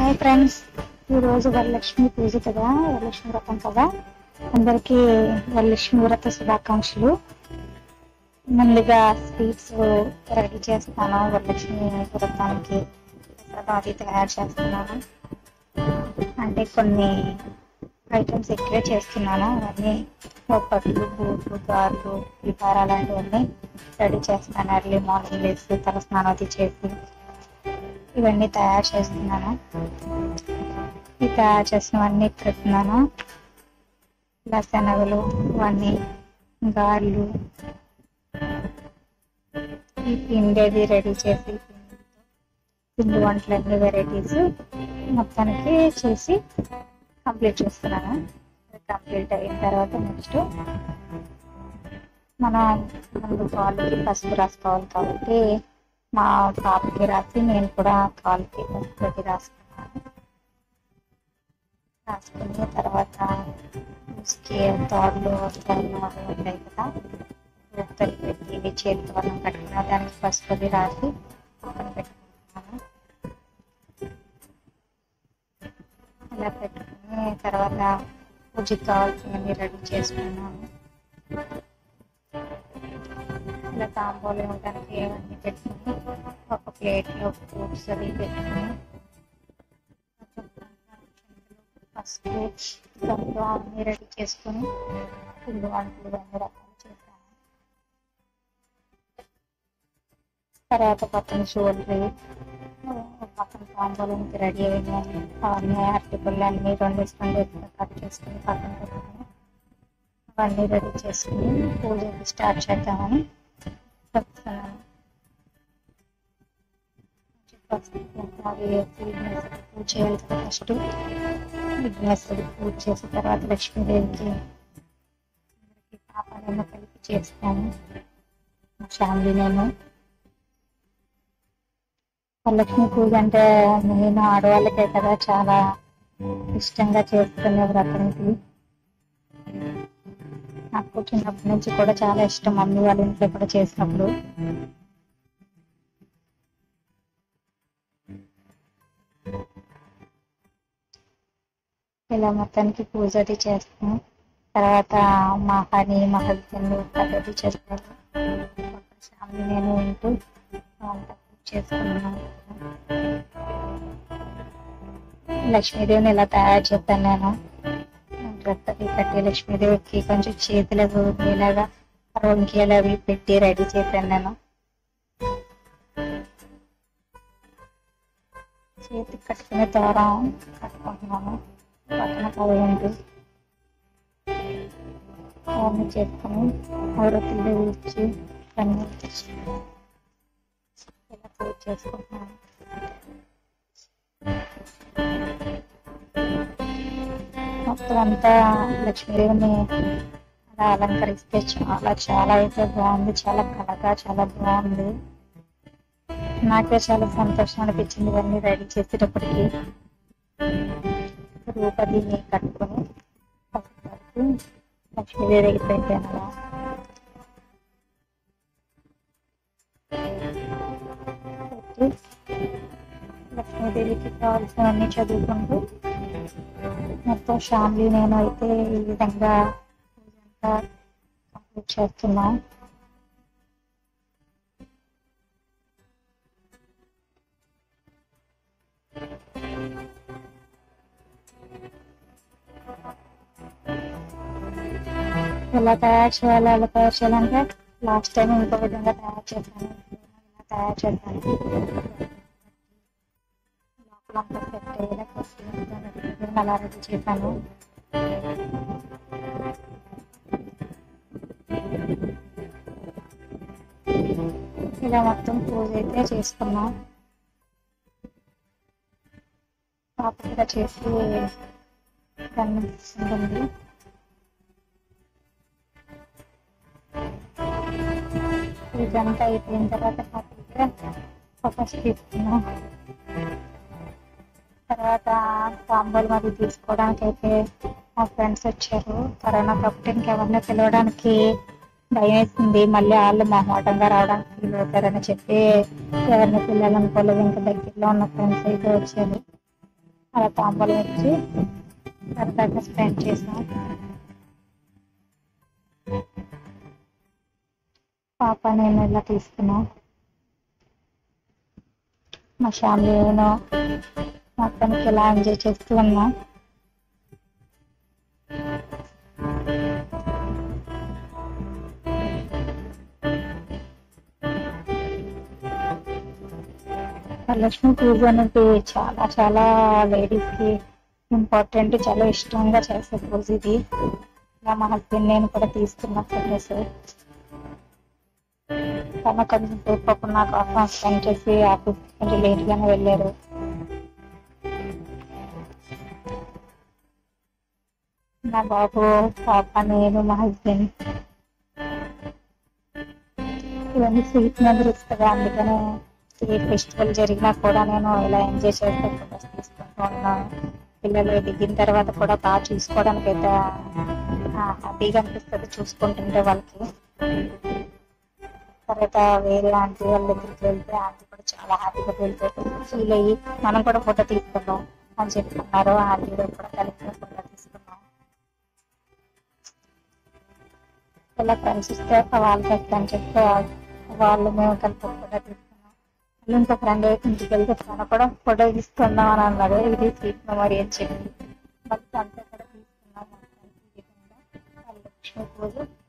hi friends ఈరోజు వరలక్ష్మి పూజ కదా వరలక్ష్మి వ్రతం కదా అందరికీ వరలక్ష్మి వ్రత శుభాకాంక్షలు ముందుగా స్వీట్స్ రెడీ చేస్తాను వరలక్ష్మి వ్రతానికి అది తయారు చేస్తున్నాను అంటే కొన్ని ఐటమ్స్ ఎక్కువే చేస్తున్నాను అవన్నీ పట్లు బూట్లు గార్లు విహార అలాంటివన్నీ రెడీ చేస్తాను ఎర్లీ మార్నింగ్ లేచి తల స్నానం అది చేసి ఇవన్నీ తయారు చేస్తున్నాను ఈ తయారు చేసినవన్నీ పెడుతున్నాను ఇలా శనగలు ఇవన్నీ గారెలు ఈ పిండి అది రెడీ చేసి పిండి వంటలన్నీ వెరైటీస్ మొత్తానికి చేసి కంప్లీట్ చేస్తున్నాను కంప్లీట్ అయిన తర్వాత నెక్స్ట్ మనం ముందు కాళ్ళకి పసుపు రాసుకోవాలి కాబట్టి మా పాపకి రాసి నేను కూడా కాళ్ళకి పసుపు రాసుకున్నాను రాసుకుని తర్వాత ఉసుకి తోటలు వస్త్రాలు అవి ఉంటాయి కదా ఉత్తలు పెట్టి ఇవి చేతితో వరం కట్టుకున్న దానికి పసుపు అది రాసి పక్కన పెట్టుకుంటున్నాను ఇలా పెట్టుకుని తర్వాత పూజకి కావాల్సినవి రెడీ చేసుకున్నాను ఇలా తాంబూలం ఇవ్వడానికి ఇవన్నీ పెట్టుకుని ఒక ప్లేట్లో ఫ్రూట్స్ అవి పెట్టుకుని ఫస్ట్ దాంట్లో అన్ని రెడీ చేసుకుని పిండి వంటలు అన్ని రకాలు చేశాను తర్వాత పక్కన జ్యువెలరీ పక్కన తాంబూలంకి రెడీ అయినాయి అవన్నీ అరటిపళ్ళు అన్ని రెండు రెండు కట్ చేసుకుని పక్కన పెట్టుకుని అవన్నీ రెడీ చేసుకుని పూజకి స్టార్ట్ చేద్దామని చెప్తున్నాను పూజ చేయాలి కదా ఫస్ట్ విఘ్నేశ్వరుడు పూజ చేసిన తర్వాత లక్ష్మీదేవికి పాపనేమో కలిపి చేస్తాను మా ఫ్యామిలీ నేను లక్ష్మీ పూజ అంటే మెయిన్ ఆడవాళ్ళకే కదా చాలా ఇష్టంగా చేసుకునే వ్రతం ఇది నాకు చిన్నప్పటి నుంచి కూడా చాలా ఇష్టం మమ్మీ వాళ్ళ ఇంట్లో కూడా చేసినప్పుడు ఇలా మొత్తానికి పూజ అది చేస్తాం తర్వాత మా హనీ మా హస్బెండ్ పద్ధతి చేస్తారు ఫ్యామిలీ నేను ఉంటూ అంతా పూజ చేసుకున్నాను లక్ష్మీదేవిని ఇలా తయారు చేస్తాను నేను డ్రెస్ అవి కట్టి లక్ష్మీదేవికి కొంచెం చేతులకు ఇలాగా రొంకిలు అవి పెట్టి రెడీ చేశాను నేను చేతికి కట్టుకునే దారం కట్టుకుంటున్నాను పక్కన పదకొండు అవన్నీ చేసుకుని అవరతులు ఇచ్చి అన్నీ ఇలా పూజ చేసుకుంటున్నాను మొత్తం అంతా లక్ష్మీదేవిని అలా అలంకరిస్తే చాలా చాలా అయితే బాగుంది చాలా కళగా చాలా బాగుంది నాకే చాలా సంతోషం అనిపించింది ఇవన్నీ రెడీ చేసేటప్పటికి రూపదిని కట్టుకొని పసుపు లక్ష్మీదేవి దగ్గర పెట్టాను అలా పెట్టి లక్ష్మీదేవికి కావాల్సినవన్నీ చదువుకుంటూ మొత్తం ఫ్యామిలీ నేను అయితే ఈ విధంగా పూజంతా కంప్లీట్ చేస్తున్నా ఎలా తయారు చేయాలి ఎలా తయారు చేయాలంటే లాస్ట్ టైం ఇంకో విధంగా తయారు చేశాను ఇలా తయారు చేశాను లోపలంతా సెట్ అయ్యేలా ఫస్ట్ అలా రెడీ చేశాను ఇలా మొత్తం పూజ అయితే చేసుకున్నాం పాపగా చేసి దాన్ని ఉంటుంది ఇదంతా అయిపోయిన తర్వాత పాపగా ఫోకస్ తీసుకున్నాం తర్వాత తాంబూలం అది తీసుకోవడానికి అయితే మా ఫ్రెండ్స్ వచ్చారు కరోనా కాబట్టి ఇంకెవరిని పిలవడానికి భయం వేసింది మళ్ళీ వాళ్ళు మొహమాటంగా రావడానికి ఫీల్ అవుతారని చెప్పి ఎవరిని పిల్లలనుకోలేదు ఇంకా దగ్గరలో ఉన్న ఫ్రెండ్స్ అయితే వచ్చారు అలా తాంబూలం ఇచ్చి సరదాగా స్పెండ్ చేసాం పాప నేను ఇలా తీసుకున్నాం మా ఫ్యామిలీను మొత్తానికి ఇలా ఎంజాయ్ చేస్తూ ఉన్నాం వరలక్ష్మి పూజ అనేది చాలా చాలా లేడీస్ కి ఇంపార్టెంట్ చాలా ఇష్టంగా చేసే పూజ ఇది ఇలా మా హస్బెండ్ నేను కూడా తీసుకున్న ఫొటోస్ తన కొంచెం సేపు నా కోసం స్పెండ్ చేసి ఆఫీస్ కొంచెం లేట్ గానే వెళ్ళారు నా బాబు పాప నేను మా హస్బెండ్ ఇవన్నీ స్వీట్ మెమరీస్ కదా అందుకనే ఏ ఫెస్టివల్ జరిగినా కూడా నేను ఇలా ఎంజాయ్ చేస్తూ ఫొటోస్ తీసుకుంటూ ఉన్నాను పిల్లలు దిగిన తర్వాత కూడా బాగా చూసుకోవడానికి అయితే హ్యాపీగా అనిపిస్తుంది చూసుకుంటుంటే వాళ్ళకి తర్వాత వేరే ఆంటీ వాళ్ళ దగ్గరికి వెళ్తే ఆంటీ కూడా చాలా హ్యాపీగా వెళ్తే ఫీల్ అయ్యి మనం కూడా ఫోటో తీసుకున్నాం అని చెప్తున్నారు ఆంటీ కూడా కలిసి ఫోటో తీసుకున్నాం ఇలా ఫ్రెండ్స్ ఇస్తే వాళ్ళకి వస్తాను చెప్తే వాళ్ళు మేము కలిసి ఫోటో తీసుకున్నాం మళ్ళీ ఇంకో ఫ్రెండ్ ఇంటికి వెళ్తే తను కూడా ఫోటో తీసుకుందాం అని అన్నాడు ఇది స్వీట్ మెమరీ అని చెప్పి బట్ అంతా కూడా తీసుకున్నాం లక్ష్మీ పూజ